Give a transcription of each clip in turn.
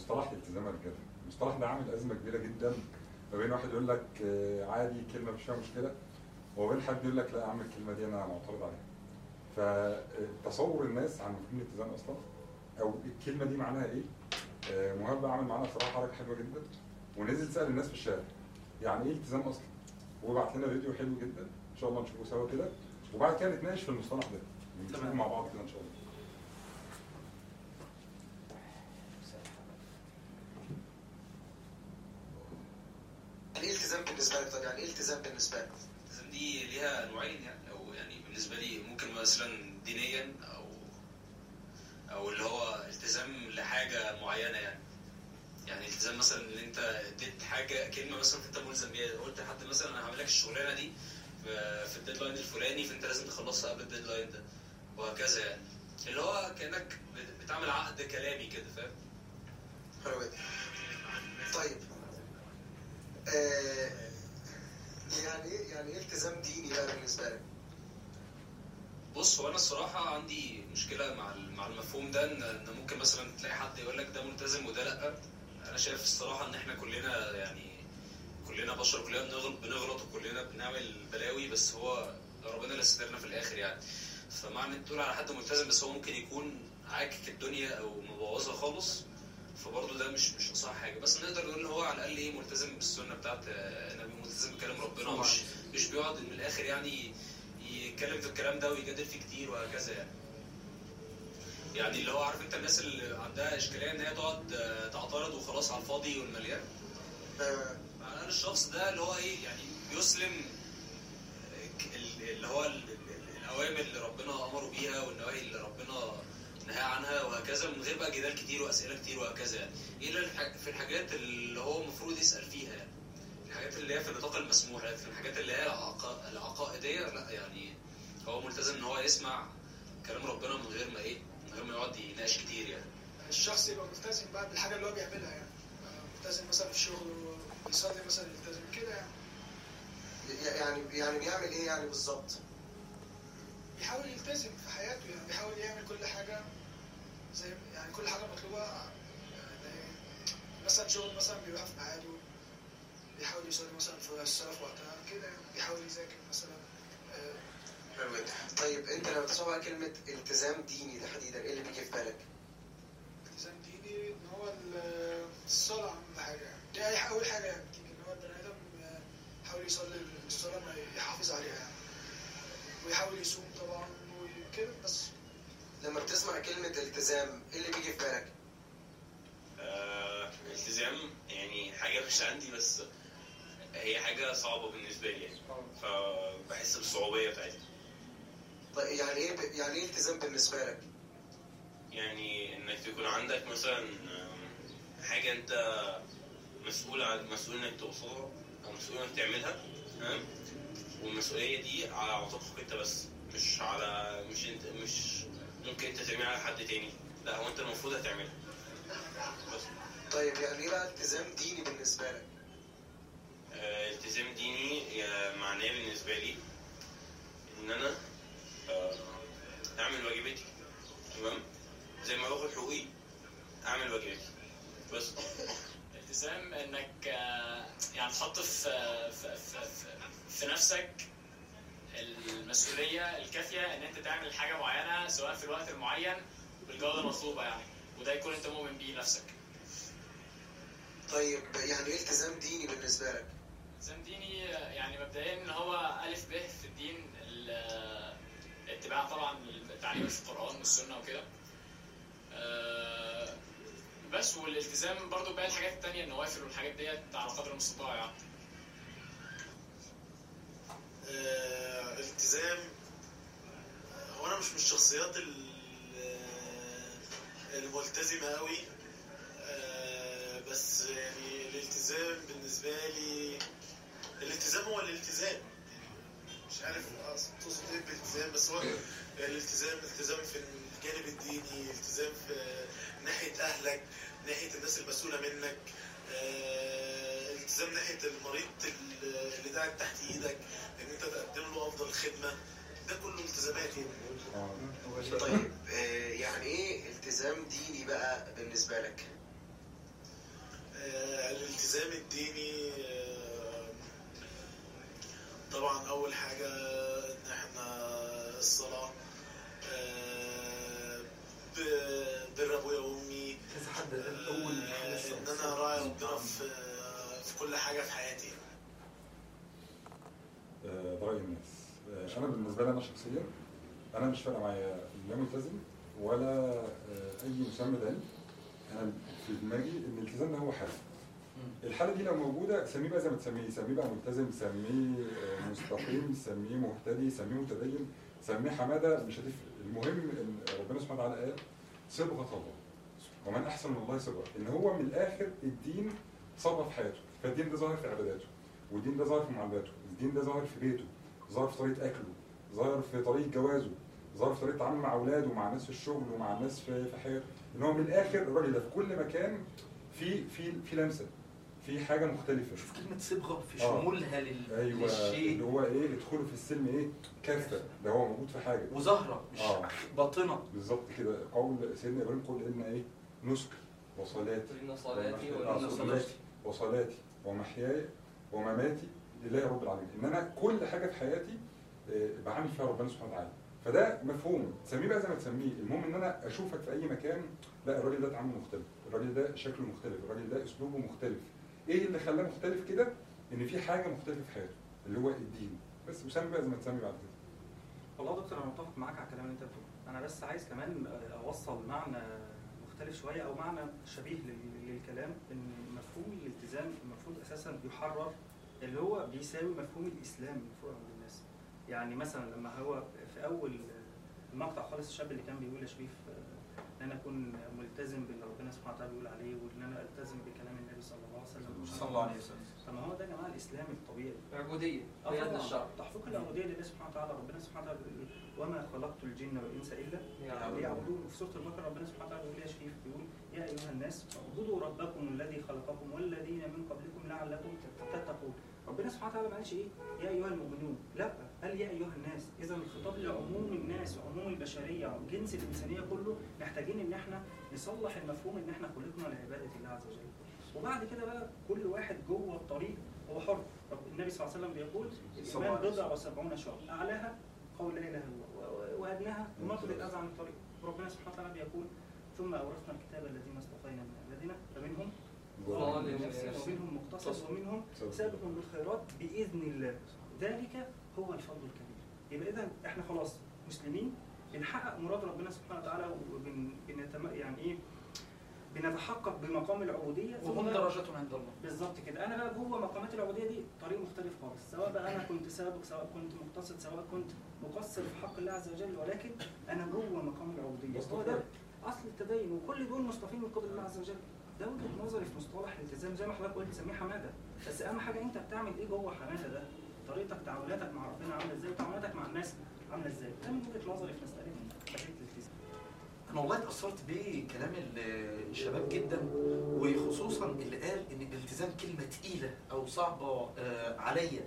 مصطلح الالتزام الرجاله المصطلح ده عامل ازمه كبيره جدا ما بين واحد يقول لك آه، عادي كلمه مش فيها مشكله وبين حد يقول لك لا يا عم الكلمه دي انا معترض عليها فتصور الناس عن مفهوم الالتزام اصلا او الكلمه دي معناها ايه آه، مهاب عمل معانا صراحه حركه حلوه جدا ونزل سال الناس في الشارع يعني ايه التزام اصلا وبعت لنا فيديو حلو جدا ان شاء الله نشوفه سوا كده وبعد كده نتناقش في المصطلح ده نشوفه تمام. مع بعض كده ان شاء الله يعني ايه التزام بالنسبه لك طب يعني ايه التزام بالنسبه لك؟ الالتزام دي ليها نوعين يعني او يعني بالنسبه لي ممكن مثلا دينيا او او اللي هو التزام لحاجه معينه يعني يعني التزام مثلا ان انت اديت حاجه كلمه مثلا انت ملزم بيها قلت لحد مثلا انا هعمل لك الشغلانه دي في في الديدلاين الفلاني فانت لازم تخلصها قبل الديدلاين ده وهكذا يعني اللي هو كانك بتعمل عقد كلامي كده فاهم حلو جدا طيب آه يعني ايه يعني ايه التزام ديني بقى بالنسبه لك؟ بص هو انا الصراحه عندي مشكله مع ال- مع المفهوم ده ان ان ممكن مثلا تلاقي حد يقول لك ده ملتزم وده لا انا شايف الصراحه ان احنا كلنا يعني كلنا بشر كلنا بنغلط بنغلط وكلنا بنعمل بلاوي بس هو ربنا اللي سترنا في الاخر يعني فمعنى انك تقول على حد ملتزم بس هو ممكن يكون عاكك الدنيا او مبوظها خالص فبرضه ده مش مش اصح حاجه بس نقدر نقول ان هو على الاقل ايه ملتزم بالسنه بتاعت آه، النبي ملتزم بكلام ربنا مش مش بيقعد من الاخر يعني يتكلم في الكلام ده ويجادل فيه كتير وهكذا يعني يعني اللي هو عارف انت الناس اللي عندها اشكاليه ان هي تقعد آه، تعترض وخلاص على الفاضي والمليان آه انا الشخص ده اللي هو ايه يعني بيسلم ك- ال- اللي هو ال- ال- الاوامر اللي ربنا امره بيها والنواهي اللي ربنا نهى عنها وهكذا من غير بقى جدال كتير واسئله كتير وهكذا يعني الا الح- في الحاجات اللي هو المفروض يسال فيها يعني الحاجات اللي هي في النطاق المسموح لكن الحاجات اللي هي العق- العقائديه لا يعني هو ملتزم ان هو يسمع كلام ربنا من غير ما ايه من غير ما يقعد يناقش كتير يعني الشخص يبقى ملتزم بقى بالحاجه اللي هو بيعملها يعني آه، ملتزم مثلا في شغله بيصلي مثلا يلتزم كده يعني يعني يعني بيعمل ايه يعني بالظبط؟ بيحاول يلتزم في حياته يعني بيحاول يعمل كل حاجه زي يعني كل حاجه مطلوبه يعني مثلا شغل مثلا بيروح في ميعاده بيحاول يصلي مثلا في الصلاه في وقتها كده يعني بيحاول يذاكر مثلا آه، حلو جدا طيب انت لما تسمع بقى كلمه التزام ديني تحديدا ايه اللي بيجي في بالك؟ التزام ديني ان هو ال- الصلاه اهم حاجه يعني دي أي- اول حاجه يعني بتيجي ان هو البني ادم آه، يحاول يصلي الصلاه ما يحافظ عليها يعني ويحاول يصوم طبعا وكده بس لما بتسمع كلمه التزام ايه اللي بيجي في بالك؟ آه، التزام يعني حاجة مش عندي بس هي حاجة صعبة بالنسبة لي يعني فبحس بالصعوبية بتاعتها طيب يعني ايه ب- يعني ايه التزام بالنسبه لك؟ يعني انك تكون عندك مثلا آم، حاجة انت مسؤول عن مسؤول انك توصلها او مسؤول انك تعملها تمام والمسؤولية دي على عاتقك انت بس مش على مش انت مش ممكن انت تعملها على حد تاني لا هو انت المفروض هتعملها بس طيب يعني ايه بقى التزام ديني بالنسبه لك؟ آه، التزام ديني آه، معناه بالنسبة لي إن أنا آه، أعمل واجباتي تمام زي ما باخد حقوقي أعمل واجباتي بس التزام انك آه، يعني تحط في في, في, في, في نفسك المسؤوليه الكافيه ان انت تعمل حاجه معينه سواء في الوقت المعين بالجوده المطلوبه يعني وده يكون انت مؤمن بيه نفسك طيب يعني ايه التزام ديني بالنسبه لك؟ التزام ديني آه، يعني مبدئيا ان هو الف ب في الدين ال- اتباع طبعا التعليم في القران والسنه وكده آه، بس والالتزام برضو باقي الحاجات التانية النوافل والحاجات ديت على قدر المستطاع يعني آه، التزام هو انا مش من الشخصيات ال- آه، الملتزمه قوي آه، بس يعني الالتزام بالنسبه لي الالتزام هو الالتزام مش عارف أص- تقصد ايه بالالتزام بس هو الالتزام التزام في الجانب الديني التزام في ناحيه اهلك ناحيه الناس المسؤوله منك آه، التزام ناحيه المريض ال- اللي قاعد تحت ايدك ان انت تقدم له افضل خدمه ده كله التزامات يعني طيب آه، يعني ايه التزام ديني بقى بالنسبه لك؟ الالتزام الديني آه، طبعا اول حاجه ان احنا الصلاه آه، ب- بر ابويا وامي كذا حد قال اول حاجه آه، الصلاة. ان انا راعي ربنا في في كل حاجه في حياتي آه، ده رأي الناس آه، أنا بالنسبة لي أنا شخصيا أنا مش فارقة معايا لا ملتزم ولا آه، أي مسمى تاني أنا في دماغي إن الالتزام ده هو حل مم. الحالة دي لو موجودة سميه بقى زي ما تسميه سميه بقى ملتزم سميه آه، مستقيم سميه مهتدي سميه متدين سميه حمادة مش هتفرق المهم إن ربنا سبحانه وتعالى قال صبغة الله ومن أحسن من الله صبغة إن هو من الآخر الدين صبغة في حياته فالدين ده ظاهر في عباداته والدين ده ظاهر في معاملاته الدين ده ظاهر في بيته ظاهر في طريقة أكله ظاهر في طريقة جوازه ظاهر في طريقة تعامله مع أولاده ومع الناس في الشغل ومع الناس في في حياته إن هو من الآخر الراجل ده في كل مكان في في في لمسة في حاجة مختلفة شوف كلمه صبغه في آه. شمولها لل... ايوه للشيء اللي هو ايه ادخلوا في السلم ايه كافه ده هو موجود في حاجه وزهره مش آه. باطنه بالظبط كده قول سيدنا ابراهيم قل ان ايه نسك وصلاتي إن صلاتي آه، وإن صلاتي. وصلاتي ومحياي ومماتي لله رب العالمين ان انا كل حاجه في حياتي آه، بعامل فيها ربنا سبحانه وتعالى فده مفهوم تسميه بقى زي ما تسميه المهم ان انا اشوفك في اي مكان لا الراجل ده تعامله مختلف الراجل ده شكله مختلف الراجل ده اسلوبه مختلف ايه اللي خلاه مختلف كده ان في حاجه مختلفه في حياته اللي هو الدين بس وسمي بقى زي ما تسمي بعد كده والله يا دكتور انا متفق معاك على الكلام اللي انت بتقوله انا بس عايز كمان اوصل معنى مختلف شويه او معنى شبيه لل- للكلام ان مفهوم الالتزام المفروض اساسا يحرر اللي هو بيساوي مفهوم الاسلام المفروض عند الناس يعني مثلا لما هو في اول المقطع خالص الشاب اللي كان بيقول يا شريف آه، ان انا اكون ملتزم باللي ربنا سبحانه وتعالى بيقول عليه وان انا التزم بكلام النبي صلى الله عليه وسلم صلى الله عليه وسلم طب ما هو ده يا جماعه الاسلام الطبيعي عبودية آه قيادة طبعاً. الشرع تحقيق العبوديه لله سبحانه وتعالى ربنا سبحانه وتعالى بيقول إيه؟ وما خلقت الجن والانس الا يعبدون. ليعبدون وفي سوره البقره ربنا سبحانه وتعالى بيقول يا شريف بيقول يا ايها الناس اعبدوا ربكم الذي خلقكم والذين من قبلكم لعلكم تتقون ربنا سبحانه وتعالى ما قالش ايه يا ايها المؤمنون لا قال يا ايها الناس اذا الخطاب لعموم الناس وعموم البشريه جنس الانسانيه كله محتاجين ان احنا نصلح المفهوم ان احنا خلقنا لعباده الله عز وجل وبعد كده بقى كل واحد جوه الطريق هو حر طب النبي صلى الله عليه وسلم بيقول صلى الله الايمان عليه بضع وسبعون شعب اعلاها قول لا اله الا الله و- وادناها نقض الاذى عن الطريق وربنا سبحانه وتعالى بيقول ثم اورثنا الكتاب الذين اصطفينا من عبادنا فمنهم ظالم لنفسه ومنهم مقتصد ومنهم سابق بالخيرات باذن الله ذلك هو الفضل الكبير يبقى اذا احنا خلاص مسلمين بنحقق مراد ربنا سبحانه وتعالى وبن بنتم... يعني ايه بنتحقق بمقام العبوديه ثم وهم درجات عند الله بالظبط كده انا بقى جوه مقامات العبوديه دي طريق مختلف خالص سواء بقى انا كنت سابق سواء كنت مقتصد سواء كنت مقصر في حق الله عز وجل ولكن انا جوه مقام العبوديه هو ده اصل التدين وكل دول مصطفين من قبل الله عز وجل ده وجهه نظري في مصطلح الالتزام زي ما حضرتك قلت سميه حماده بس اهم حاجه انت بتعمل ايه جوه حماده ده طريقتك تعاملاتك مع ربنا عامله ازاي وتعاملاتك مع الناس عامله ازاي ده من وجهه نظري في مساله مساله الالتزام انا والله اتاثرت بكلام ال- الشباب جدا وخصوصا اللي قال ان الالتزام كلمه تقيله او صعبه آه، عليا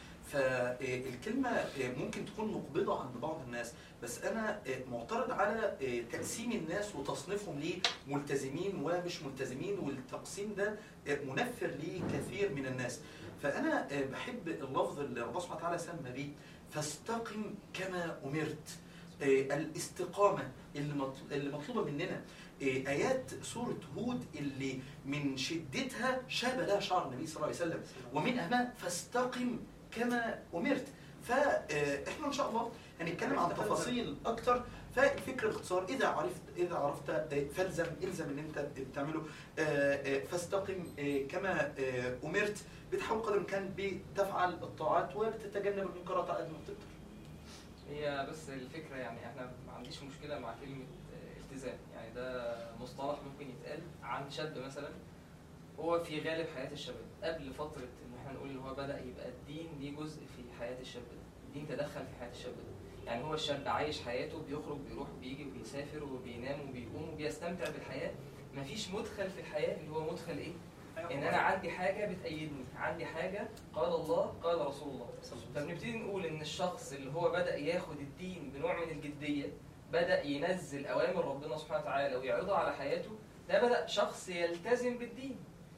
فالكلمه آه، ممكن تكون مقبضه عند بعض الناس بس انا آه، معترض على آه، تقسيم الناس وتصنيفهم لملتزمين ومش ملتزمين والتقسيم ده آه، منفر لكثير من الناس فانا آه، بحب اللفظ اللي ربنا سبحانه وتعالى سمى بيه فاستقم كما امرت آه، الاستقامه اللي مطل- اللي مطلوبه مننا آه، ايات سوره هود اللي من شدتها شاب لها شعر النبي صلى الله عليه وسلم ومن اهمها فاستقم كما امرت فاحنا ان شاء الله هنتكلم عن تفاصيل اكتر فالفكره باختصار اذا عرفت اذا عرفت آه، فالزم الزم اللي انت بتعمله آه، آه، فاستقم آه، كما آه، امرت بتحاول قدر الامكان بتفعل الطاعات وبتتجنب المنكرات على قد ما تقدر هي بس الفكرة يعني احنا ما عنديش مشكلة مع كلمة آه، التزام يعني ده مصطلح ممكن يتقال عن شاب مثلا هو في غالب حياة الشباب قبل فترة ان احنا نقول ان هو بدأ يبقى الدين ليه جزء في حياة الشاب ده الدين تدخل في حياة الشاب ده يعني هو الشاب عايش حياته بيخرج بيروح وبيجي وبيسافر وبينام وبيقوم وبيستمتع بالحياة مفيش مدخل في الحياة اللي هو مدخل ايه؟ ان انا عندي حاجه بتأيدني عندي حاجه قال الله قال رسول الله فبنبتدي نقول ان الشخص اللي هو بدأ ياخد الدين بنوع من الجديه بدأ ينزل اوامر ربنا سبحانه وتعالى ويعرضها على حياته ده بدأ شخص يلتزم بالدين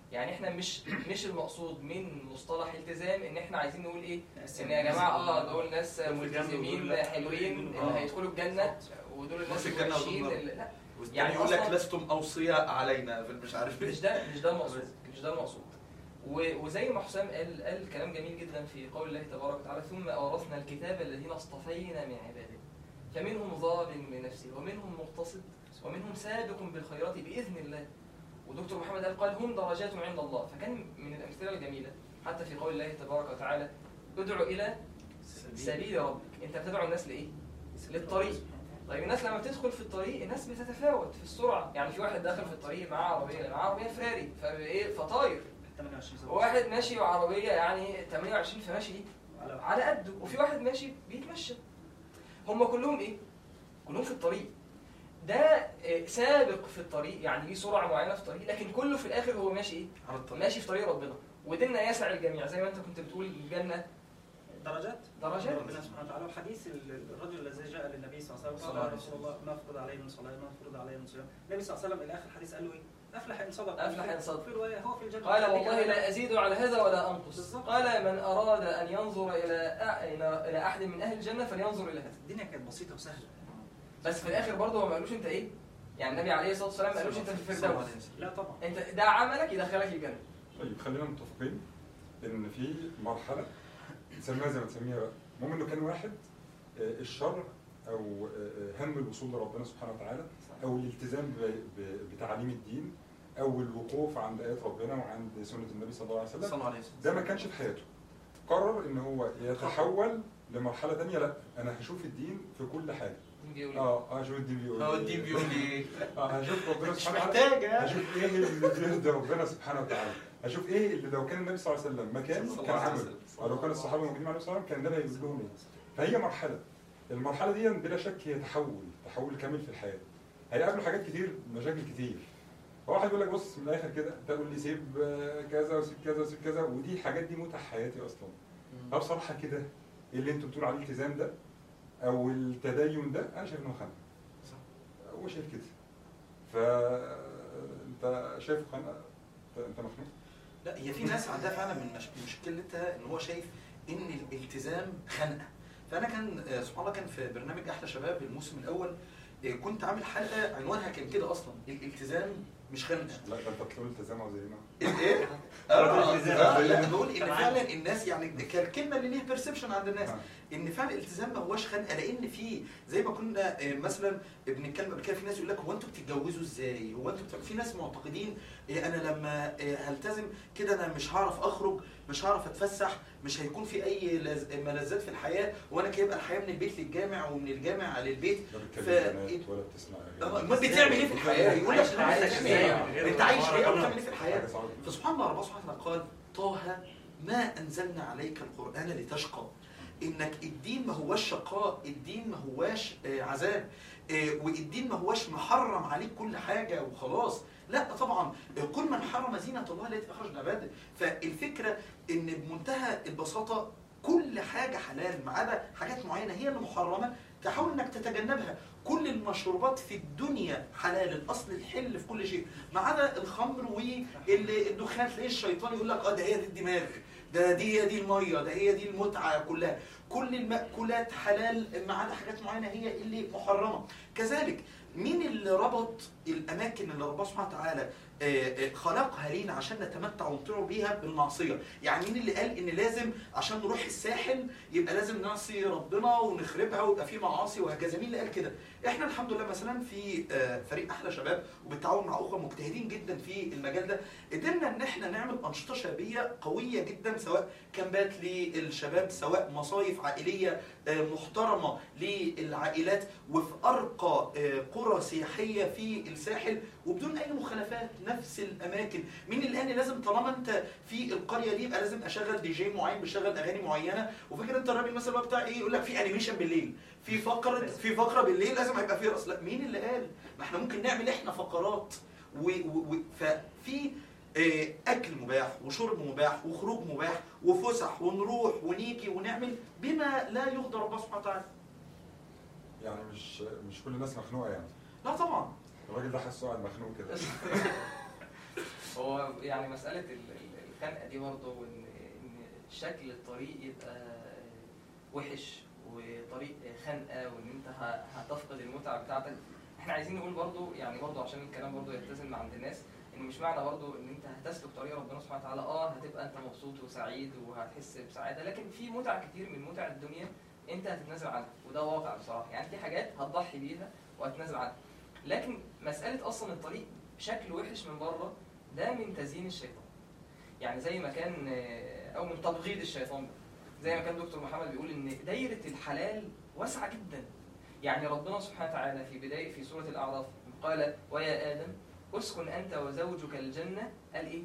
يعني احنا مش مش المقصود من مصطلح التزام ان احنا عايزين نقول ايه ان يا جماعه اه دول ناس دول في الجنة ملتزمين ودول لا. حلوين اللي آه. هيدخلوا الجنه ودول الناس في الجنة ودول الوحشين النار. اللي- لا يعني يعني يقول لك أصلاً- لستم اوصياء علينا في مش عارف مش ده مش ده المقصود مش ده المقصود و- وزي ما حسام قال قال كلام جميل جدا في قول الله تبارك وتعالى ثم اورثنا الكتاب الذين اصطفينا من عبادنا فمنهم ظالم لنفسه ومنهم مقتصد ومنهم سابق بالخيرات باذن الله ودكتور محمد قال قال هم درجات عند الله فكان من الامثله الجميله حتى في قول الله تبارك وتعالى ادعو الى سبيل ربك انت بتدعو الناس لايه للطريق طيب الناس لما بتدخل في الطريق الناس بتتفاوت في السرعه يعني في واحد داخل في الطريق معاه عربيه معاه عربيه فراري فايه فطاير 28 سنة. وواحد ماشي وعربيه يعني 28 فماشي ايه على على قده وفي واحد ماشي بيتمشى هم كلهم ايه كلهم في الطريق ده آه، سابق في الطريق يعني ليه سرعه معينه في الطريق لكن كله في الاخر هو ماشي ايه على الطريق ماشي في طريق ربنا وديننا يسع الجميع زي ما انت كنت بتقول الجنه درجات درجات ربنا سبحانه وتعالى وحديث ال- الرجل الذي جاء للنبي صلى الله عليه صلى وسلم الله قال عليه يا رسول الله ما فرض عليه من صلاه ما فرض عليه من صيام النبي صلى الله عليه وسلم الى اخر الحديث قال له ايه؟ افلح ان صدق أفلح إن صدق. في روايه هو في الجنه قال خليك والله على لا أزيد على هذا ولا أنقص بالظبط. قال من أراد أن ينظر إلى أ- إلى إلى أحد من أهل الجنة فلينظر إلى هذا الدنيا كانت بسيطه وسهله بس في الآخر برضه هو ما قالوش أنت إيه يعني النبي عليه الصلاة والسلام ما قالوش أنت في صلى الله الفردوس عليه وسلم. لا طبعا أنت ده عملك يدخلك الجنة طيب خلينا متفقين ان في مرحله نسميها زي ما تسميها بقى المهم انه كان واحد آه، الشر او آه، آه، هم الوصول لربنا سبحانه وتعالى او الالتزام ب- ب- بتعاليم الدين او الوقوف عند ايات ربنا وعند سنه النبي صلى الله عليه صلى وسلم الله عليه وسلم ده ما كانش في حياته قرر ان هو يتحول لمرحله ثانيه لا انا هشوف الدين في كل حاجه بيقول إيه؟ اه اه هشوف الدين بيقول هو إيه. الدين بيقول لي ايه؟ اه هشوف ربنا مش سبحانه وتعالى محتاجه هشوف ايه اللي بيرضي ربنا سبحانه وتعالى هشوف ايه اللي لو كان النبي صلى الله عليه وسلم مكانه صلى الله كان عليه عمله وسلم. او لو كان الصحابه موجودين مع النبي صلى الله عليه وسلم كان النبي هيقول لهم ايه فهي مرحله المرحله دي بلا شك هي تحول تحول كامل في الحياه هيقابلوا حاجات كتير مشاكل كتير فواحد يقول لك بص من الاخر كده تقول لي سيب آه، كذا وسيب كذا وسيب كذا ودي الحاجات دي متع حياتي اصلا اه بصراحه كده اللي انتوا بتقولوا عليه الالتزام ده او التدين ده انا شايف انه خنقه صح. هو شايف كده فانت شايفه خنقه انت أنت مخنوق لا هي في ناس عندها فعلا من مش- مشكلتها ان هو شايف ان الالتزام خنقه فانا كان آه، سبحان الله كان في برنامج احلى شباب الموسم الاول آه، كنت عامل حلقه عنوانها كان كده اصلا الالتزام مش خنقه لا ده انت بتقول التزام وزيرين ايه؟ آه، آه، لا بقول ان فعلا الناس يعني كان الكلمه اللي ليها بيرسبشن عند الناس ان فعلا الالتزام ما هوش خنقه لان في زي ما كنا آه، مثلا بنتكلم قبل كده في ناس يقول لك هو انتوا بتتجوزوا ازاي؟ هو انتوا بت... في ناس معتقدين آه، انا لما آه، هلتزم كده انا مش هعرف اخرج مش هعرف اتفسح مش هيكون في اي لز... ملذات في الحياه وانا كده يبقى الحياه من البيت للجامع ومن الجامع للبيت لا بتكلم ف- بنات ولا بتسمع آه، امال بتعمل ايه في الحياه؟ يقول لك عايش عايش حياتك ازاي؟ إزاي؟ انت عايش ايه او بتعمل ايه في الحياه؟ حاجه صعبه فسبحان الله ربنا سبحانه وتعالى قال طه ما انزلنا عليك القران لتشقى انك الدين ما هواش شقاء الدين ما هواش آه، عذاب آه، والدين ما هواش محرم عليك كل حاجه وخلاص لا طبعا آه، كل من حرم زينه الله التي اخرج عباده فالفكره ان بمنتهى البساطه كل حاجه حلال ما عدا حاجات معينه هي اللي محرمه تحاول انك تتجنبها كل المشروبات في الدنيا حلال الاصل الحل في كل شيء ما عدا الخمر والدخان تلاقي الشيطان يقول لك اه ده هي دي الدماغ ده دي هي دي الميه ده هي دي المتعه كلها كل المأكولات حلال ما عدا حاجات معينه هي اللي محرمه كذلك مين اللي ربط الاماكن اللي ربنا سبحانه وتعالى آه، آه، خلقها لينا عشان نتمتع ونطيع بيها بالمعصيه يعني مين اللي قال ان لازم عشان نروح الساحل يبقى لازم نعصي ربنا ونخربها ويبقى في معاصي وهكذا مين اللي قال كده احنا الحمد لله مثلا في آه، فريق احلى شباب وبالتعاون مع اخوه مجتهدين جدا في المجال ده قدرنا ان احنا نعمل انشطه شبابيه قويه جدا سواء كامبات للشباب سواء مصايف عائليه آه، محترمه للعائلات وفي ارقى آه، قرى سياحيه في الساحل وبدون اي مخالفات نفس الاماكن مين اللي قال لي لازم طالما انت في القريه دي يبقى لازم اشغل دي جي معين بيشغل اغاني معينه وفاكر انت الراجل مثلا اللي هو بتاع ايه يقول لك في انيميشن بالليل في فقره في فقره بالليل لازم هيبقى في رقص لا مين اللي قال ما احنا ممكن نعمل احنا فقرات و... و... و... ففي آه، اكل مباح وشرب مباح وخروج مباح وفسح ونروح ونيجي ونعمل بما لا يغضب ربنا سبحانه وتعالى يعني مش مش كل الناس مخنوقه يعني لا طبعا الراجل ده حاسه قاعد مخنوق كده هو يعني مسألة ال- ال- الخنقة دي برضه وإن إن شكل الطريق يبقى وحش وطريق خنقة وإن أنت ه- هتفقد المتعة بتاعتك إحنا عايزين نقول برضه يعني برضه عشان الكلام برضه يتزن عند الناس إن مش معنى برضه إن أنت هتسلك طريق ربنا سبحانه وتعالى أه هتبقى أنت مبسوط وسعيد وهتحس بسعادة لكن في متع كتير من متع الدنيا أنت هتتنازل عنها وده واقع بصراحة يعني في حاجات هتضحي بيها وهتتنازل عنها لكن مسألة أصلا الطريق شكله وحش من بره ده من تزيين الشيطان يعني زي ما كان آه، او من تبغيض الشيطان ده زي ما كان دكتور محمد بيقول ان دايره الحلال واسعه جدا يعني ربنا سبحانه وتعالى في بدايه في سوره الاعراف قال ويا ادم اسكن انت وزوجك الجنه قال ايه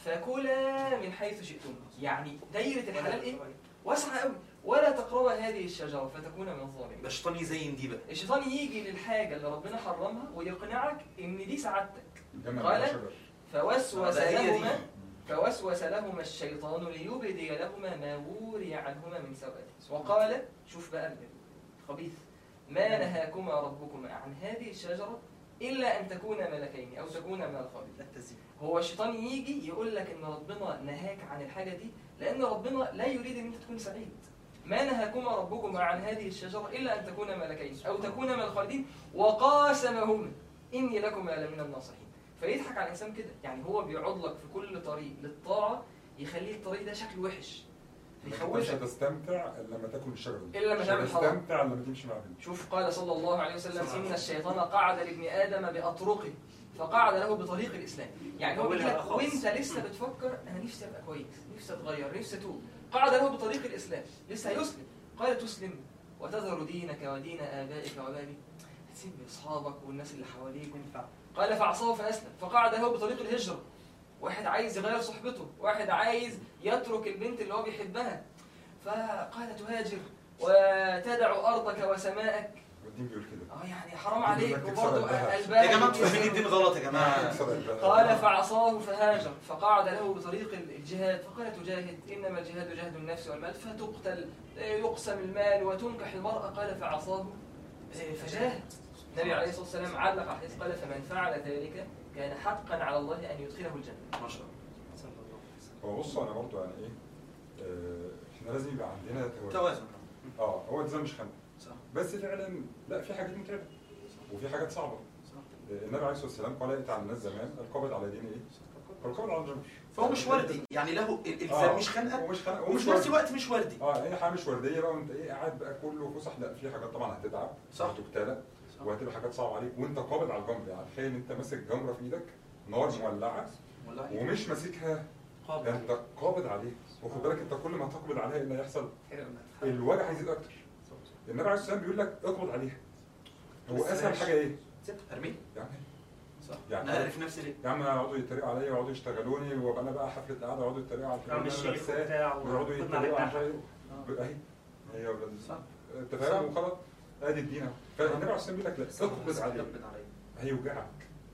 فكلا من حيث شئتم يعني دايره الحلال ايه واسعه قوي ولا تقربا هذه الشجره فتكون من الظالمين يبقى الشيطان يزين دي بقى الشيطان يجي للحاجه اللي ربنا حرمها ويقنعك ان دي سعادتك الجنة قال مع شجر. فوسوس ده هي دي. لهما فوسوس لهما الشيطان ليبدي لهما ما وري عنهما من سوءته وقال شوف بقى الخبيث ما نهاكما ربكما عن هذه الشجرة إلا أن تكونا ملكين أو تكونا من الخبيث ده التزيين هو الشيطان يجي يقول لك ان ربنا نهاك عن الحاجه دي لان ربنا لا يريد ان انت تكون سعيد ما نهاكما ربكما عن هذه الشجره الا ان تكونا ملكين او تكونا من الخالدين وقاسمهما اني لكما لمن الناصحين فيضحك على الانسان كده يعني هو بيقعد لك في كل طريق للطاعه يخلي الطريق ده شكله وحش مش بيخوفك هتستمتع الا لما تاكل الشجره دي إلا لما مش تعمل حرام. هتستمتع لما تمشي مع بنت شوف قال صلى الله عليه وسلم ان الشيطان قعد لابن ادم باطرقه فقعد له بطريق الاسلام يعني هو بيقول لك وانت لسه بتفكر انا نفسي ابقى كويس نفسي اتغير نفسي اتوب قعد له بطريق الاسلام لسه هيسلم قال تسلم وتذر دينك ودين ابائك وبابك هتسيب اصحابك والناس اللي حواليك ينفع قال فعصاه فاسلم فقعد له بطريق الهجره واحد عايز يغير صحبته واحد عايز يترك البنت اللي هو بيحبها فقال تهاجر وتدع ارضك وسماءك والدين بيقول كده اه يعني حرام عليك بدك وبرضه تكسر قلبها. قلبها يا جماعه انتوا فاهمين الدين غلط يا جماعه تكسر قلبها. قال فعصاه فهاجر فقعد له بطريق الجهاد فقال تجاهد انما الجهاد جهد النفس والمال فتقتل يقسم المال وتنكح المراه قال فعصاه فجاهد النبي عليه الصلاه والسلام علق على الحديث قال فمن فعل ذلك كان حقا على الله ان يدخله الجنه ما شاء الله صلى الله عليه وسلم هو بصوا انا برضو يعني ايه آه، احنا لازم يبقى عندنا توازن توازن اه هو التزام مش خنق صح بس فعلا لا في حاجات متعبه وفي حاجات صعبه صح آه، النبي عليه الصلاه والسلام قال ائت على الناس زمان القابض على دين ايه؟ القابض على الجمر فهو مش وردي يعني له الالتزام آه، مش خنقه ومش خنقه ومش نفس الوقت مش وردي اه اي حاجه مش ورديه بقى وانت ايه قاعد بقى كله فسح لا في حاجات طبعا هتتعب صح. وهتبتلى وهتبقى حاجات صعبه عليك وانت قابض على الجمر يعني تخيل انت ماسك جمره في ايدك نار مولعه والله ومش ماسكها ده قابل انت قابض عليه وخد بالك انت كل ما تقبض عليها ايه اللي هيحصل؟ الوجع هيزيد اكتر النبي عليه الصلاه والسلام بيقول لك اقبض عليها هو بس اسهل ماشي. حاجه ايه؟ ارميه يعني صح يعني انا عارف نفسي ليه يا عم يقعدوا يتريقوا عليا ويقعدوا يشتغلوني وابقى انا بقى حفله قعده ويقعدوا يتريقوا على الفيلم عم اللي أنا الشيخ لابساه، وبتاع ويقعدوا وخدنا على يتريقوا على النحو. شيء اهي هي يا ولاد صح انت فاهم وخلاص ادي الدين اهو فالنبي عليه الصلاه والسلام بيقول لك لا اقبض عليه قبض عليه هيوجعك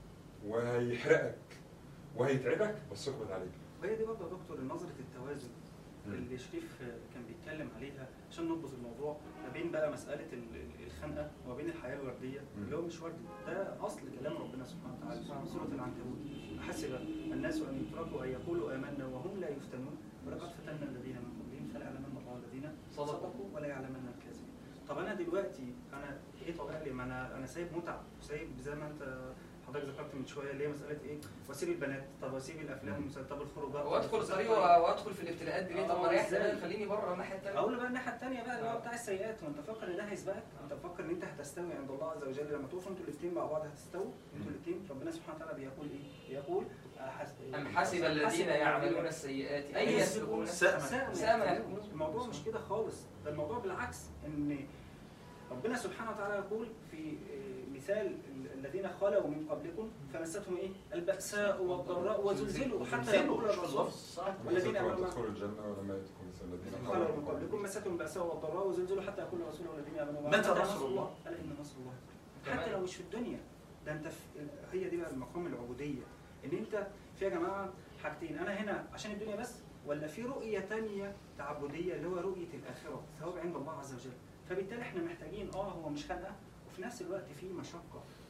وهيحرقك وهيتعبك بس اقبض عليه وهي دي برضه يا دكتور نظرة التوازن مم. اللي شريف كان بيتكلم عليها عشان نربط الموضوع ما بين بقى مسألة ال- ال- الخنقة وما بين الحياة الوردية مم. اللي هو مش وردي ده أصل كلام ربنا سبحانه وتعالى في سورة العنكبوت حسب الناس أن يتركوا أن يقولوا آمنا وهم لا يفتنون ولقد فتنا الذين من قبلهم فلا يعلمن الله الذين صدقوا ولا يعلمن الكاذبين طب أنا دلوقتي أنا إيه طبيعي لي ما أنا أنا سايب متعة وسايب زي ما أنت حضرتك ذكرت من شويه اللي هي مساله ايه؟ واسيب البنات طب واسيب الافلام والمسلسلات طب الخروجات طب وادخل الفسح، الطريق طيب. وادخل في الابتلاءات دي ليه طب ما آه، ريح إزاي؟ دماغي، خليني بره الناحيه الثانيه اقول بقى الناحيه الثانيه بقى اللي هو آه. بتاع السيئات وانت فاكر ان ده هيسبقك انت فاكر ان انت هتستوي عند الله عز وجل لما تقفوا انتوا الاثنين مع بعض هتستووا انتوا الاثنين ربنا سبحانه وتعالى بيقول ايه؟ بيقول أحس- ام حسب الذين يعملون السيئات ان يسبقون سأما. ساء ما ما يحكمون. يحكمون. الموضوع مش كده خالص ده الموضوع بالعكس ان ربنا سبحانه وتعالى يقول في آه، مثال ال- الذين خلوا من قبلكم فمستهم ايه؟ البأساء والضراء وزلزلوا حتى يقول الرسول والذين ولما آمنوا تدخلوا الجنه ولما يدخلوا مثل الذين خلوا من قبلكم مستهم البأساء والضراء وزلزلوا حتى يقول الرسول والذين آمنوا معه متى نصر الله؟ قال إن نصر الله كمان. حتى لو مش في الدنيا ده انت في هي دي بقى المقام العبوديه ان انت في يا جماعه حاجتين انا هنا عشان الدنيا بس ولا في رؤيه تانية تعبديه اللي هو رؤيه الاخره ثواب عند الله عز وجل فبالتالي احنا محتاجين اه هو مش خنقه وفي نفس الوقت في مشقه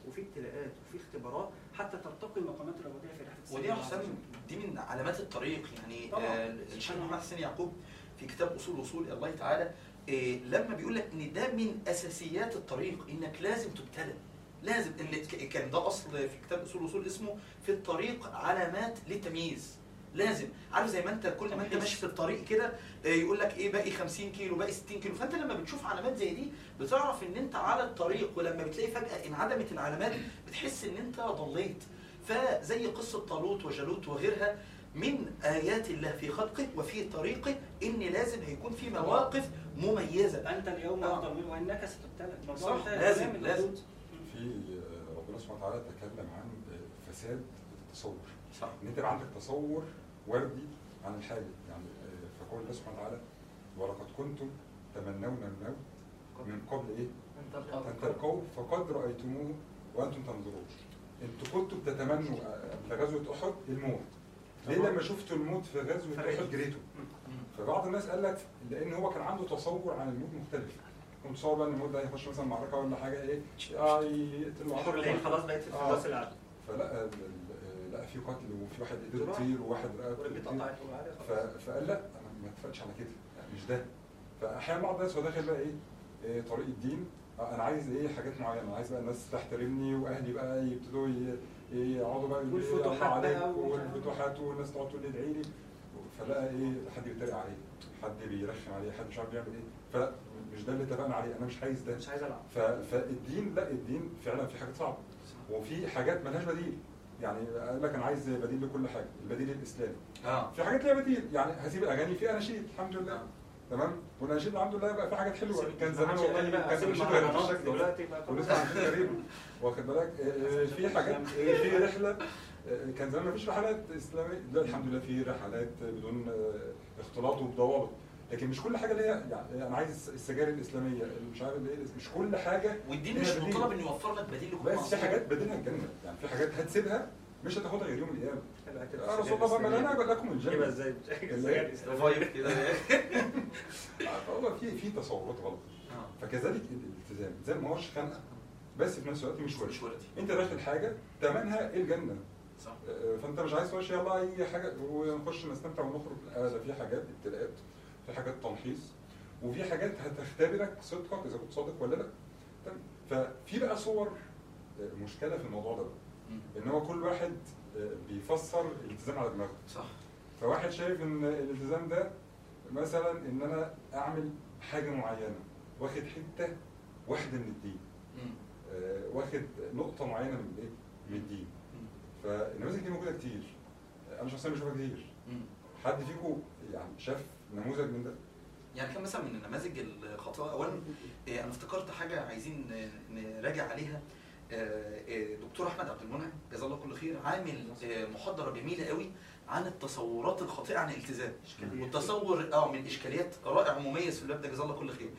وفي ابتلاءات وفي اختبارات حتى ترتقي المقامات العبوديه في رحله ودي يا حسام دي من علامات الطريق يعني طبعاً. آه، الشيخ محمد حسين يعقوب في كتاب اصول اصول الله تعالى آه، لما بيقول لك ان ده من اساسيات الطريق انك لازم تبتلى لازم ان ك- كان ده اصل في كتاب اصول اصول اسمه في الطريق علامات للتمييز لازم عارف زي ما انت كل ما انت ماشي في الطريق كده آه، يقول لك ايه باقي 50 كيلو باقي 60 كيلو فانت لما بتشوف علامات زي دي بتعرف ان انت على الطريق ولما بتلاقي فجاه انعدمت العلامات بتحس ان انت ضليت فزي قصة طالوت وجالوت وغيرها من آيات الله في خلقه وفي طريقه إن لازم هيكون في مواقف مميزة انت اليوم آه. افضل منه وانك ستبتلى الموضوع صح، انتهى لازم، تمام لازم. المردود. في آه، ربنا سبحانه وتعالى تكلم عن آه، فساد التصور صح ان انت يبقى عندك تصور وردي عن الحاجه يعني آه، فقول الله سبحانه وتعالى ولقد كنتم تمنون الموت من قبل ايه؟ ان تلقوه فقد رايتموه وانتم تنظرون انتوا كنتوا بتتمنوا آه، قبل غزوه احد الموت ليه لما شفتوا الموت في غزوه فرقت. احد جريتوا؟ فبعض الناس قال لك لان هو كان عنده تصور عن الموت مختلف كنت متصور بقى ان الموت ده هيخش مثلا معركه ولا حاجه ايه اه يقتلوا الحر العين خلاص بقت في آه. الفردوس الاعلى فلا ال- ال- لا في قتل وفي واحد ايده تطير وواحد رقبته ورجلي تطير اتقطعت وعليه ف- خلاص فقال لا انا ما اتفقش على كده يعني مش ده فاحيانا بعض الناس هو داخل بقى ايه, إيه طريق الدين آه، انا عايز ايه حاجات معينه انا عايز بقى الناس تحترمني واهلي بقى يبتدوا ي- ي- يقعدوا بقى يقولوا لي والفتوحات الله عليك بقى و- والفتوحات والناس تقعد تقول لي ادعي لي فلقى ايه حد بيتريق عليه حد بيرخم عليه حد مش عارف بيعمل ايه فمش ده اللي اتفقنا عليه انا مش عايز ده مش عايز العب ف- فالدين لا الدين فعلا في حاجات صعبه وفي حاجات ملهاش بديل يعني قال لك انا عايز بديل لكل حاجه البديل الاسلامي اه في حاجات ليها بديل يعني هسيب الاغاني في اناشيد الحمد لله آه. تمام والاناشيد الحمد لله بقى في حاجات حلوه كان زمان ما عادش والله أغاني بقى، كان أسمع الاناشيد غير مهرجانات بالشكل ده دلوقتي بقى خلاص. ونسمع اناشيد غريبه واخد بالك آه، في حاجات في رحله آه، كان زمان مفيش رحلات اسلاميه لا الحمد لله في رحلات بدون آه، اختلاط وبضوابط لكن مش كل حاجه ليها يعني انا عايز السجاير الاسلاميه اللي مش عارف ايه مش كل حاجه والدين مش ليها بديل. مطالب انه يوفر لك بديل لكل بس في معصية. حاجات بديلها الجنه يعني في حاجات هتسيبها مش هتاخدها غير يوم القيامه يبقى كده يا رسول الله ما انا اقول لكم يبقى الجنه ازاي اللي- الفايف كده فهو في في تصورات غلط آه. فكذلك الالتزام زي ما هوش خنقه بس في نفس الوقت مش مش وحش وردي انت داخل حاجه ثمنها الجنه صح آه، فانت مش عايز تخش يلا اي حاجه ونخش نستمتع ونخرج لا ده في حاجات ابتلاءات في حاجات تمحيص وفي حاجات هتختبرك صدقك اذا كنت صادق ولا لا تمام؟ ففي بقى صور آه، مشكله في الموضوع ده بقى. مم. ان هو كل واحد آه، بيفسر الالتزام على دماغه صح فواحد شايف ان الالتزام ده مثلا ان انا اعمل حاجه معينه واخد حته واحده من الدين مم. آه، واخد نقطه معينه من الايه من الدين مم. فالنماذج دي موجوده كتير انا شخصيا بشوفها كتير مم. حد فيكم يعني شاف نموذج من ده يعني كان مثلا من النماذج الخاطئه اولا آه، انا افتكرت حاجه عايزين ن- نراجع عليها آه، آه، دكتور احمد عبد المنعم جزاه الله كل خير عامل آه، محاضره جميله قوي عن التصورات الخاطئه عن الالتزام والتصور اه من اشكاليات رائع ومميز في الباب ده جزاه الله كل خير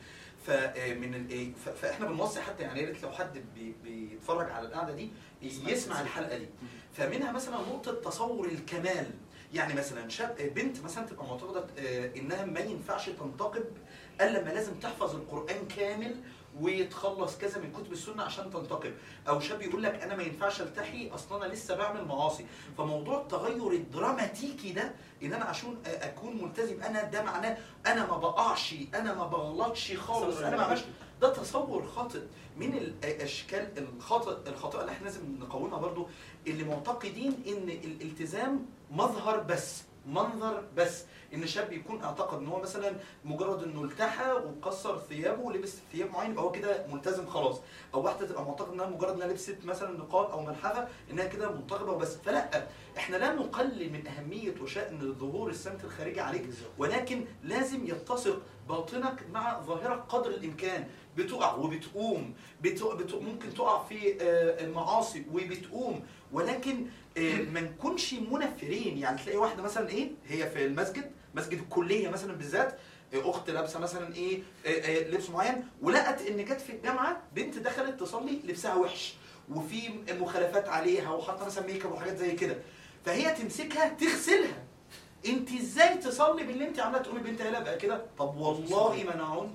فمن ال- ف- فاحنا بنوصي حتى يعني يا ريت لو حد بي- بيتفرج على القعده دي يسمع الحلقه دي فمنها مثلا نقطه تصور الكمال يعني مثلا شاب بنت مثلا تبقى معتقده آه، انها ما ينفعش تنتقب الا لما لازم تحفظ القران كامل ويتخلص كذا من كتب السنه عشان تنتقب او شاب يقول لك انا ما ينفعش التحي اصلا انا لسه بعمل معاصي فموضوع التغير الدراماتيكي ده ان انا عشان اكون ملتزم انا ده معناه انا ما بقعش انا ما بغلطش خالص انا ما عملش ده تصور خاطئ من الاشكال الخاطئ الخاطئه اللي احنا لازم نقاومها برضو اللي معتقدين ان الالتزام مظهر بس منظر بس ان شاب يكون اعتقد ان هو مثلا مجرد انه التحى وكسر ثيابه ولبس ثياب معين يبقى هو كده ملتزم خلاص او واحده تبقى معتقد انها مجرد انها لبست مثلا نقاب او ملحفه انها كده منتقبه وبس فلا احنا لا نقلل من اهميه وشان ظهور السمت الخارجي عليك ولكن لازم يتسق باطنك مع ظاهرك قدر الامكان بتقع وبتقوم بتق... بت... ممكن تقع في آه، المعاصي وبتقوم ولكن آه، ما نكونش منفرين يعني تلاقي واحده مثلا ايه هي في المسجد مسجد الكليه مثلا بالذات آه، اخت لابسه مثلا ايه آه، آه، لبس معين ولقت ان جت في الجامعه بنت دخلت تصلي لبسها وحش وفي مخالفات عليها وحاطه مثلا ميك اب وحاجات زي كده فهي تمسكها تغسلها انت ازاي تصلي باللي انت عاملاه تقومي بنت هلا بقى كده طب والله ما انا عنت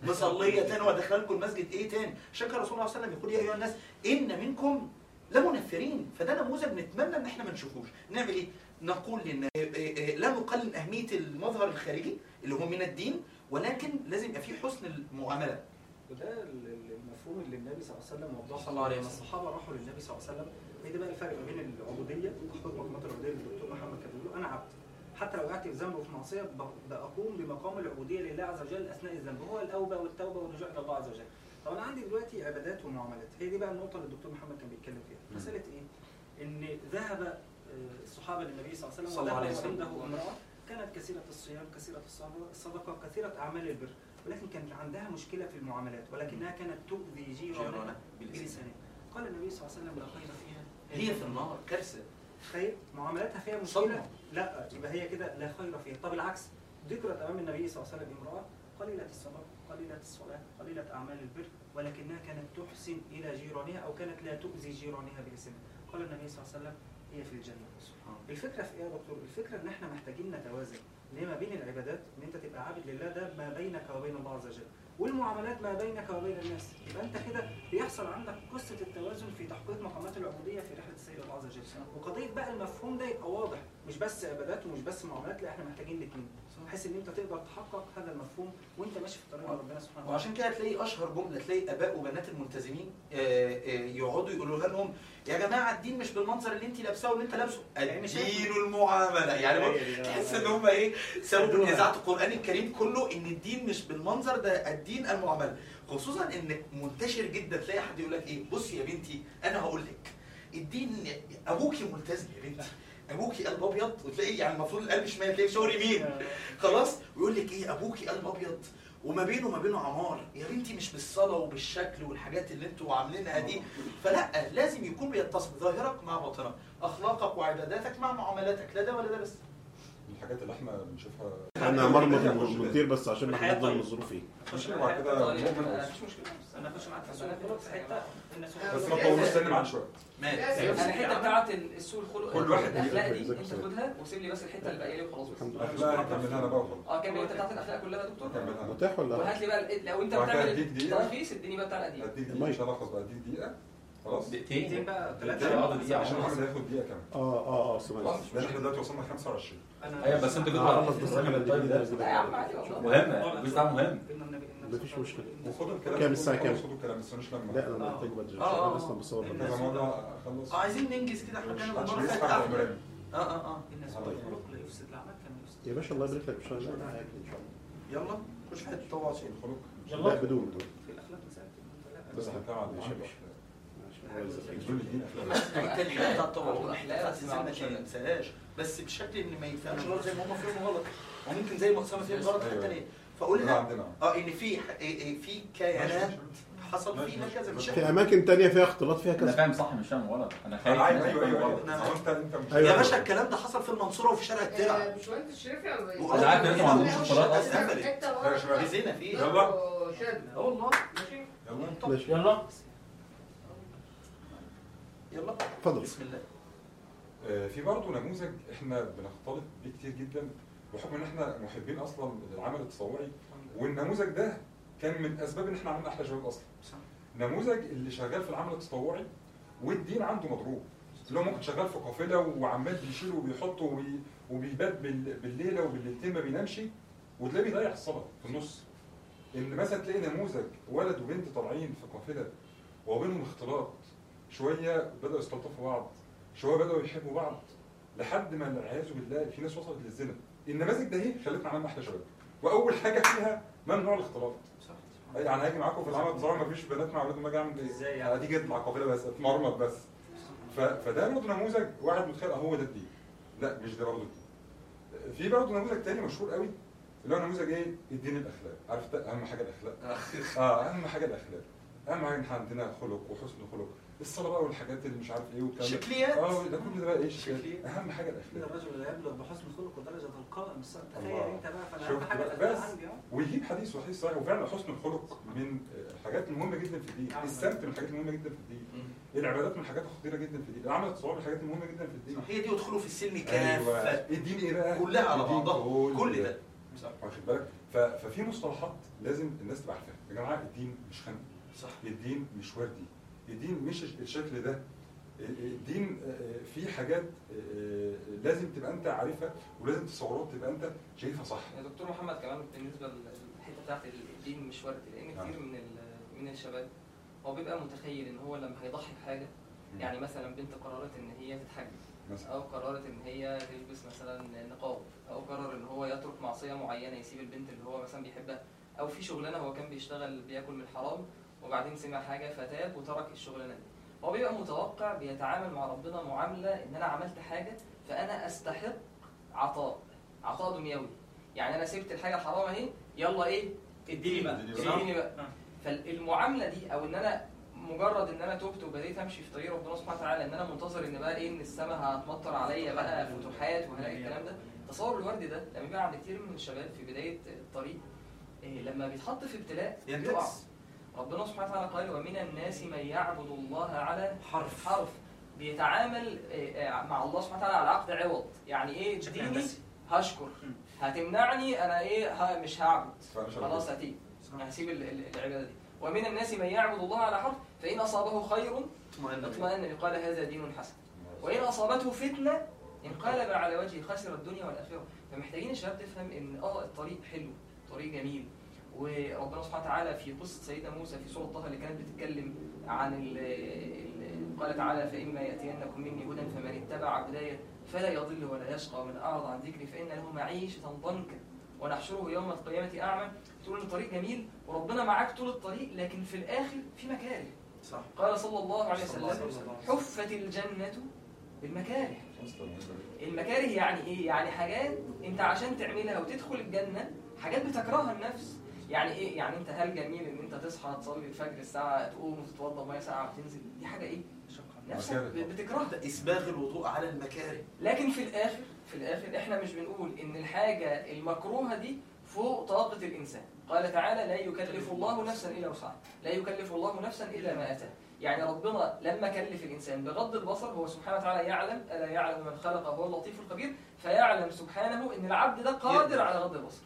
مصليه تاني وادخلكم المسجد ايه تاني عشان كده الرسول صلى الله عليه وسلم يقول يا ايها الناس ان منكم لمنفرين فده نموذج نتمنى ان احنا ما نشوفوش نعمل ايه نقول للناس لا نقلل اهميه المظهر الخارجي اللي هو من الدين ولكن لازم يبقى فيه حسن المعامله وده ال- ال- المفهوم اللي النبي صلى الله عليه وسلم وضحه صلى الله عليه لما وسلم. الصحابه راحوا للنبي صلى الله عليه وسلم هي ده بقى الفرق ما بين العبوديه تحقيق مقامات العبوديه اللي الدكتور محمد كان بيقول انا عبد حتى لو وقعت في ذنب وفي معصيه ب- بقوم بمقام العبوديه لله عز وجل اثناء الذنب هو الاوبه والتوبه والرجوع الى الله عز وجل. طب انا عندي دلوقتي عبادات ومعاملات هي دي بقى النقطه اللي الدكتور محمد كان بيتكلم فيها مساله ايه؟ ان ذهب آه، الصحابه للنبي صلى الله عليه وسلم صلى الله عليه وذهب وسلم. عنده امراه كانت كثيره الصيام كثيره الصدقه الصدقه كثيره اعمال البر ولكن كان عندها مشكله في المعاملات ولكنها كانت تؤذي جيرانها جيرانها بلسانها قال النبي صلى الله عليه وسلم لا خير فيها هي في النار كارثه طيب معاملاتها فيها صدمة. مشكله لا يبقى هي كده لا خير فيها طب العكس ذكرت امام النبي صلى الله عليه وسلم امراه قليله الصلاه قليله الصلاه قليله اعمال البر ولكنها كانت تحسن الى جيرانها او كانت لا تؤذي جيرانها بلسانها قال النبي صلى الله عليه وسلم هي في الجنه الفكره في ايه يا دكتور الفكره ان احنا محتاجين نتوازن ليه ما بين العبادات ان انت تبقى عابد لله ده ما بينك وبين الله عز وجل والمعاملات ما بينك وبين الناس يبقى انت كده بيحصل عندك قصه التوازن في تحقيق مقامات العبوديه في رحله السير الله عز وجل وقضيه بقى المفهوم ده يبقى واضح مش بس عبادات ومش بس معاملات لا احنا محتاجين الاثنين بحيث ان انت تقدر تحقق هذا المفهوم وانت ماشي في طريق ربنا سبحانه وتعالى وعشان كده تلاقي اشهر جمله تلاقي اباء وبنات الملتزمين آه، آه، يقعدوا يقولوا لهم يا جماعه الدين مش بالمنظر اللي انت لابساه واللي انت لابسه الدين المعامله يعني بص، تحس ان هم ايه سووا من اذاعه القران الكريم كله ان الدين مش بالمنظر ده الدين المعامله خصوصا ان منتشر جدا تلاقي حد يقول لك ايه بصي يا بنتي انا هقول لك الدين ابوكي ملتزم يا بنتي ابوكي قلب ابيض وتلاقي يعني المفروض القلب شمال تلاقي شعور يمين خلاص ويقول لك ايه ابوكي قلب ابيض وما بينه وما بينه عمار يا بنتي مش بالصلاه وبالشكل والحاجات اللي انتوا عاملينها دي فلا لازم يكون بيتصل ظاهرك مع باطنك اخلاقك وعباداتك مع معاملاتك لا ده ولا ده بس من الحاجات اللي احنا بنشوفها احنا مرمط المدير بس عشان ما حد من الظروف ايه مش بعد كده مؤمن مفيش مشكله انا اخش معاك في السؤال في حته الناس بس ما تطولوش سن معاك شويه انا الحته بتاعت السوء الخلق كل واحد الاخلاق دي يجيب انت زي- خدها وسيب لي بس الحته الباقيه لي وخلاص بس اخلاق كملها انا بقى وخلاص اه كمل انت بتاعت الاخلاق كلها يا دكتور كملها أنا. متاح ولا وهات لي بقى ال- لو انت وبعد كده بتعمل أديك دقيقة. تلخيص اديني بقى بتاع القديم اديك دقيقه مش هلخص بقى اديك دقيقه خلاص دقيقتين بقى دقيقة. ثلاثه عشان محمد هياخد دقيقه كمان اه اه اه سمعت خلاص لان احنا دلوقتي وصلنا 25 ايوه بس انت كنت خلص بس الراجل طيب ده لا يا عم عادي والله مهم الجزء ده مهم مفيش مشكله وخدوا الكلام كام الساعة كام؟ خدوا الكلام بس مش لما لا انا محتاج بدري آه، آه، عشان اصلا بصور كذا بالناس. مره اخلص اه عايزين ننجز كده احنا كنا عشان المره اللي يسحب فاتت عمرنا اه اه اه الناس طيب. الخلق لا يفسد العمل كما يفسد يا باشا الله يبارك لك ان شاء الله انا معاك ان شاء الله يلا خش في حته طوع عشان الخلق لا بدون بدون في الاخلاق مسألة لا بس هنتكلم عن ماشي يا باشا. دول الدين اخلاق التاني بتاع الطوع والأخلاق بتاعت الزمن ما تنساهاش بس بشكل ان ما يفهمش غلط زي ما هم فهموا غلط وممكن زي ما اسامه فهم غلط في أيوة. حته تانيه ده فاقولها عندنا اه ان في ح- إيه- إيه في كيانات حصل فيها كذا مش في اماكن تانية فيها اختلاط فيها انا كذا فاهم صح مش فاهم غلط انا خايف ايوه الناس ايوه تفهم ايوه غلط. هو انت انت مش أيوة. يا باشا الكلام ده حصل في المنصوره وفي شارع الترع باشمهندس شريف يعني وأنا عارف إن أنتوا ما عندكوش اختلاط أصلاً. يا شباب. بزينه فيه يلا. اه والله ماشي يلا ماشي يلا يلا اتفضل بسم الله آه، في برضه نموذج احنا بنختلط بيه كتير جدا بحكم ان احنا محبين اصلا للعمل التصوري والنموذج ده كان من اسباب ان احنا عملنا احلى شباب اصلا صح. نموذج اللي شغال في العمل التطوعي والدين عنده مضروب اللي هو ممكن شغال في قافله وعمال بيشيل وبيحط وبي- وبيبات بال- بالليله وبالليلتين ما بينامش وتلاقيه بيضيع الصلاه في النص ان مثلا تلاقي نموذج ولد وبنت طالعين في قافله وبينهم اختلاط شويه بداوا يستلطفوا بعض شويه بداوا يحبوا بعض لحد ما والعياذ بالله في ناس وصلت للزنا النماذج ده هي خلتنا عملنا احلى شباب واول حاجه فيها ممنوع الاختلاط يعني هاجي معاكم في العمل التصوير ما فيش بنات مع ولاد ما اجي اعمل ايه؟ ازاي يعني؟ هتيجي مع قافله بس اتمرمط بس ف... فده برضه نموذج واحد متخيل اه هو ده الدين لا مش ده برضه الدين في برضه نموذج تاني مشهور قوي اللي هو نموذج ايه؟ الدين الاخلاق عارف ده اهم حاجه الاخلاق اه اهم حاجه الاخلاق اهم حاجه ان احنا عندنا خلق وحسن خلق الصلاه بقى والحاجات اللي مش عارف ايه والكلام ده. شكليات. اه ده كل ده بقى ايه شكليات شكليات. اهم حاجه إن الاخلاق الرجل لا يبلغ بحسن خلق ودرجة القائم الصائم تخيل الله. انت بقى فانا شفت اهم حاجة بقى؟ الأخلاق بس. عندي اه ويجيب حديث وحديث صحيح وفعلا حسن الخلق من الحاجات المهمه جدا في الدين السمت من الحاجات المهمه جدا في الدين العبادات من الحاجات الخطيره جدا في الدين العمل التصوير من الحاجات المهمه جدا في الدين هي دي ودخلوا في السلم ايوه كافه الدين ايه بقى كلها على الدين بعضها كل ده صح. واخد بالك ف- ففي مصطلحات لازم الناس تبقى عارفاها يا جماعه الدين مش خنق صح الدين مش وردي الدين مش الشكل ده الدين آه، فيه حاجات آه، لازم تبقى انت عارفها ولازم تصورات تبقى انت شايفها صح يا دكتور محمد كمان بالنسبه للحته بتاعت الدين مش وردي لان نعم. كتير من ال- من الشباب هو بيبقى متخيل ان هو لما هيضحي بحاجه مم. يعني مثلا بنت قررت ان هي تتحجب مثلا او قررت ان هي تلبس مثلا نقاب او قرر ان هو يترك معصيه معينه يسيب البنت اللي هو مثلا بيحبها او في شغلانه هو كان بيشتغل بياكل من الحرام وبعدين سمع حاجه فتاب وترك الشغلانه دي هو بيبقى متوقع بيتعامل مع ربنا معامله ان انا عملت حاجه فانا استحق عطاء عطاء دنيوي يعني انا سبت الحاجه الحرام اهي يلا ايه اديني بقى اديني بقى. اديني بقى نعم. فالمعامله دي او ان انا مجرد ان انا تبت وبديت امشي في طريق ربنا سبحانه وتعالى ان انا منتظر ان بقى ايه ان السماء هتمطر عليا بقى فتوحات وهلاقي الكلام ده تصور الورد ده لما بيبقى عند كتير من الشباب في بدايه الطريق إيه لما بيتحط في ابتلاء بيقع ينتكس ربنا سبحانه وتعالى قال ومن الناس من يعبد الله على حرف حرف بيتعامل إيه، إيه، مع الله سبحانه وتعالى على عقد عوض يعني ايه بشكل تديني هندسي. هشكر مم. هتمنعني انا ايه ها مش هعبد فأنا شايف خلاص كده. هتيجي هسيب ال- ال- العباده دي ومن الناس من يعبد الله على حرف فان اصابه خير اطمئن اطمأن قال هذا دين حسن وإن أصابته فتنة انقلب على وجهه خسر الدنيا والآخرة فمحتاجين الشباب تفهم إن آه الطريق حلو طريق جميل وربنا سبحانه وتعالى في قصة سيدنا موسى في سورة طه اللي كانت بتتكلم عن ال ال قال تعالى فإما يأتينكم مني هدى فمن اتبع هدايا فلا يضل ولا يشقى ومن أعرض عن ذكري فإن له معيشة ضنكا ونحشره يوم القيامة أعمى تقول إن الطريق جميل وربنا معاك طول الطريق لكن في الآخر في مكاره صح قال صلى الله عليه صلى الله عليه وسلم وسلم. حفت الجنة بالمكاره أصلاً مهمة جداً. المكاره يعني ايه؟ يعني حاجات انت عشان تعملها وتدخل الجنة حاجات بتكرهها النفس يعني ايه؟ يعني انت هل جميل ان انت تصحى تصلي الفجر الساعة تقوم وتتوضى مية ساعة وتنزل دي حاجة ايه؟ نفسك مكاره. بتكرهها اسباغ الوضوء على المكاره لكن في الاخر في الاخر احنا مش بنقول ان الحاجة المكروهة دي فوق طاقة الانسان قال تعالى لا يكلف الله نفسا الا وسعها لا يكلف الله نفسا الا ما اتاه يعني ربنا لما كلف الانسان بغض البصر هو سبحانه وتعالى يعلم الا يعلم من خلق وهو اللطيف الخبير فيعلم سبحانه ان العبد ده قادر على غض البصر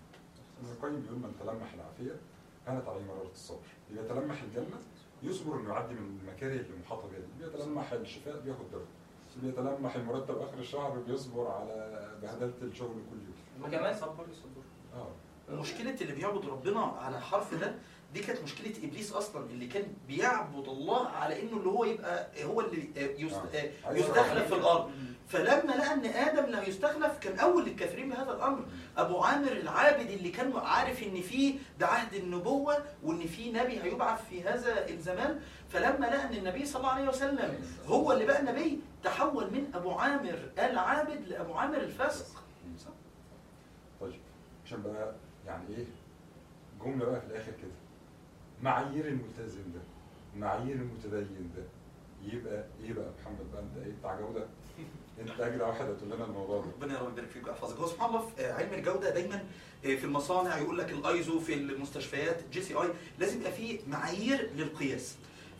ابن القيم بيقول من تلمح العافيه كانت عليه مراره الصبر اللي بيتلمح الجنه يصبر انه يعدي من المكاره اللي محاطه بيها دي بيتلمح الشفاء بياخد دواء اللي بيتلمح المرتب اخر الشهر بيصبر على بهدله الشغل كل يوم وكمان صبر يصبر اه ومشكلة اللي بيعبد ربنا على حرف ده دي كانت مشكلة إبليس أصلا اللي كان بيعبد الله على إنه اللي هو يبقى هو اللي يست- آه. يستخلف في الأرض فلما لقى ان ادم لا يستخلف كان اول الكافرين بهذا الامر ابو عامر العابد اللي كان عارف ان في ده عهد النبوه وان في نبي هيبعث في هذا الزمان فلما لقى ان النبي صلى الله عليه وسلم هو اللي بقى نبي تحول من ابو عامر العابد لابو عامر الفاسق صح. طيب عشان بقى يعني ايه جمله بقى في الاخر كده معايير الملتزم ده معايير المتدين ده يبقى ايه بقى محمد بقى انت ايه بتاع جوده انت اجدع واحد هتقول لنا الموضوع ده ربنا يا رب يبارك فيك ويحفظك هو سبحان الله في علم الجوده دايما في المصانع يقول لك الايزو في المستشفيات جي سي اي لازم يبقى في معايير للقياس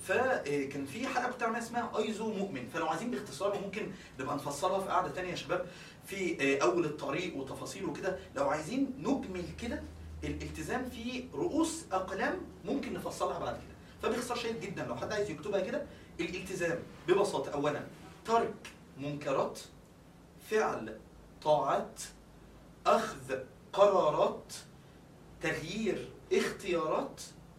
فكان في حلقه كنت عاملها اسمها ايزو مؤمن فلو عايزين باختصار ممكن نبقى نفصلها في قعده تانية يا شباب في اول الطريق وتفاصيل وكده لو عايزين نجمل كده الالتزام في رؤوس اقلام ممكن نفصلها بعد كده فباختصار شديد جدا لو حد عايز يكتبها كده الالتزام ببساطه اولا ترك منكرات فعل طاعات اخذ قرارات تغيير اختيارات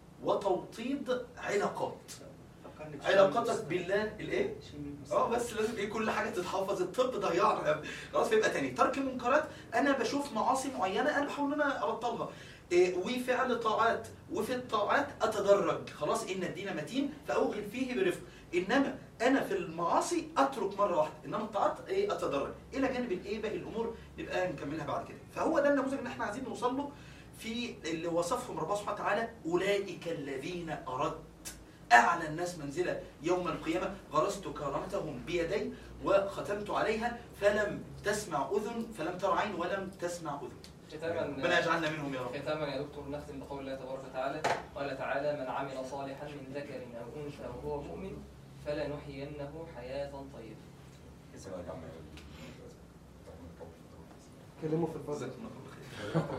وتوطيد علاقات فكرني بشيء علاقتك من- بالله الايه شيء من- اه بس لازم ايه كل حاجه تتحفظ الطب ضيعنا يا ابني. خلاص يبقى تاني ترك المنكرات انا بشوف معاصي معينه انا بحاول ان انا ابطلها إيه وفعل طاعات وفي الطاعات اتدرج خلاص ان الدين متين فاوغل فيه برفق انما انا في المعاصي اترك مره واحده انما الطاعات ايه اتدرج الى جانب الايه باقي الامور نبقى نكملها بعد كده فهو ده النموذج اللي احنا عايزين نوصل له في اللي وصفهم ربنا سبحانه وتعالى اولئك الذين اردت أعلى الناس منزلة يوم القيامة غرست كرامتهم بيدي وختمت عليها فلم تسمع أذن فلم تر عين ولم تسمع أذن ربنا ختاما يجعلنا منهم يا رب ختاما يا دكتور نختم بقول الله تبارك وتعالى قال تعالى من عمل صالحا من ذكر او انثى وهو مؤمن فلنحيينه حياه طيبه ربنا يجعلنا كلموا في الفضل جزاكم الله خير